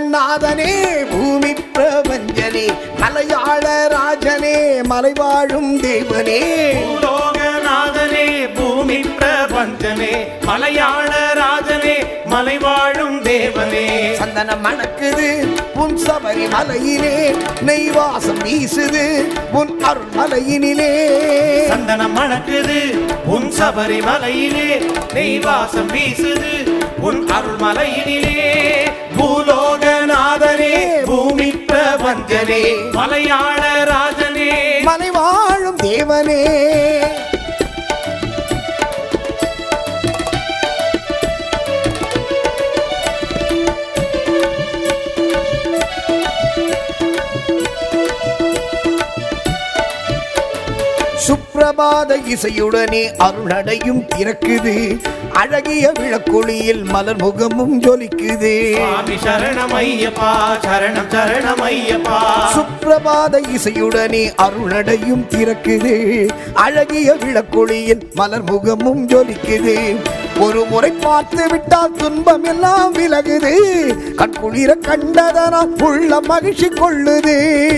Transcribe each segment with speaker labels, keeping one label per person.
Speaker 1: நாதனே பூமி பிரபஞ்சனே மலையாள ராஜனே மலை வாழும் தேவனே
Speaker 2: பூலோகநாதனே பூமி பிரபஞ்சனே மலையாள ராஜனே மலை வாழும் தேவனே
Speaker 1: சந்தனம் மணக்குது உன் சபரி மலையிலே நெய்வாசம் வீசுது உன் அருள் மலையினிலே
Speaker 2: சந்தனம் மணக்குது உன் சபரிமலையிலே நெய்வாசம் வீசுது உன் அருள்மலையினிலே பூலோகநாதனே பூமி பிரபஞ்சனே மலையாள ராஜனே
Speaker 1: மலை வாழும் தேவனே சுப்பிரபாத இசையுடனே அருளடையும் திறக்குது அழகிய விளக்கொளியில் மலர் முகமும் ஜொலிக்குது
Speaker 2: சுவாமி சரணம் ஐயப்பா சரணம் சரணம் ஐயப்பா
Speaker 1: சுப்பிரபாத இசையுடனே அருளடையும் திறக்குது அழகிய விளக்கொளியில் மலர் முகமும் ஜொலிக்குது ஒரு முறை பார்த்து விட்டால் துன்பம் எல்லாம் விலகுது கண்குளிர கண்டதனால் உள்ள மகிழ்ச்சி கொள்ளுது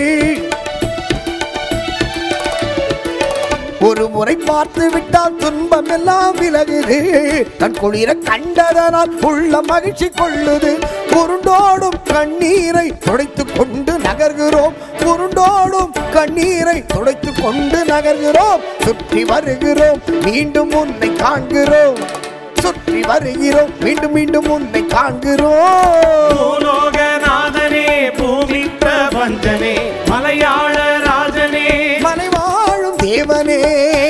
Speaker 1: ஒரு முறை பார்த்து விட்டால் துன்பம் எல்லாம் விலகுது கண் குளிர கண்டதனால் உள்ள மகிழ்ச்சி கொள்ளுது உருண்டோடும் கண்ணீரை துடைத்து கொண்டு நகர்கிறோம் உருண்டோடும் கண்ணீரை துடைத்து கொண்டு நகர்கிறோம் சுற்றி வருகிறோம் மீண்டும் உன்னை காண்கிறோம் சுற்றி வருகிறோம் மீண்டும் மீண்டும் உன்னை காண்கிறோம்
Speaker 2: பூலோகநாதனே பூமி பிரபஞ்சனே மலையாள ராஜனே
Speaker 1: மலை வாழும் தேவனே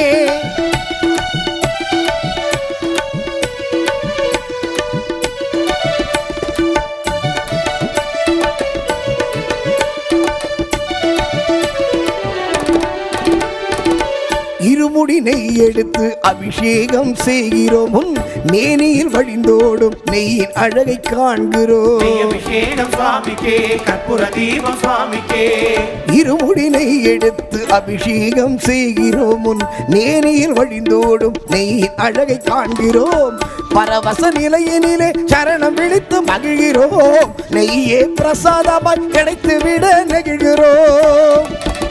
Speaker 1: இருமுடி நெய் எடுத்து அபிஷேகம் செய்கிறோம் உன் மேனியில் வழிந்தோடும் நெய்யின் அழகை காண்கிறோம்
Speaker 2: நெய் அபிஷேகம் சுவாமிக்கே கற்பூர தீபம் சுவாமிக்கே
Speaker 1: இருமுடி நெய் எடுத்து அபிஷேகம் செய்கிறோம் உன் நேனியில் வழிந்தோடும் நெய்யின் அழகை காண்கிறோம் பரவச நிலையினிலே சரணம் விழித்து மகிழ்கிறோம் நெய்யே பிரசாதமாய் கிடைத்து விட நெகிழ்கிறோம்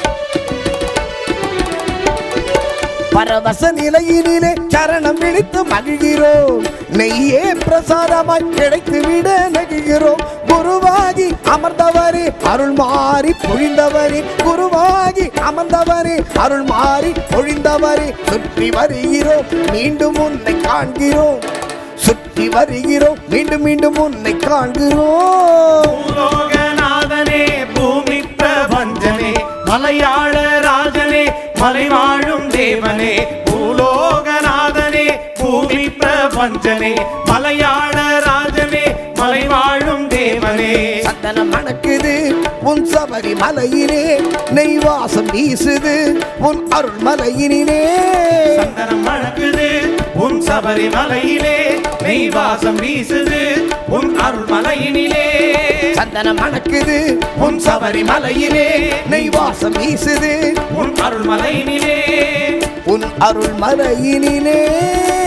Speaker 1: பரவச நிலையினிலே சரணம் விழித்து மகிழ்கிறோம் நெய்யே பிரசாதமாய் கிடைத்து விட நெகிழ்கிறோம் குருவாகி அமர்ந்தவரே அருள் மாறி பொழிந்தவரே குருவாகி அமர்ந்தவரே அருள் மாறி பொழிந்தவரே சுற்றி வருகிறோம் மீண்டும் உன்னை காண்கிறோம் சுற்றி வருகிறோம் மீண்டும் மீண்டும் உன்னை காண்கிறோம்
Speaker 2: பூலோகநாதனே பூமி பிரபஞ்சனே மலையாள ராஜனே மலை வாழும் தேவனே பூலோகநாதனே பூமி பிரபஞ்சனே மலையாள ராஜனே மலை வாழும் தேவனே
Speaker 1: சந்தனம் மணக்குது உன் சபரி மலையிலே நெய்வாசம் வீசுது உன் அருள் மலையினிலே
Speaker 2: சந்தனம் மணக்குது உன் சபரிமலையிலே நெய்வாசம் வீசுது உன் அருள்மலையினிலே
Speaker 1: சந்தனம் மணக்குது உன் சபரி மலையிலே நெய்வாசம் வீசுது
Speaker 2: உன் அருள்மலையினிலே
Speaker 1: உன் அருள் மலையினிலே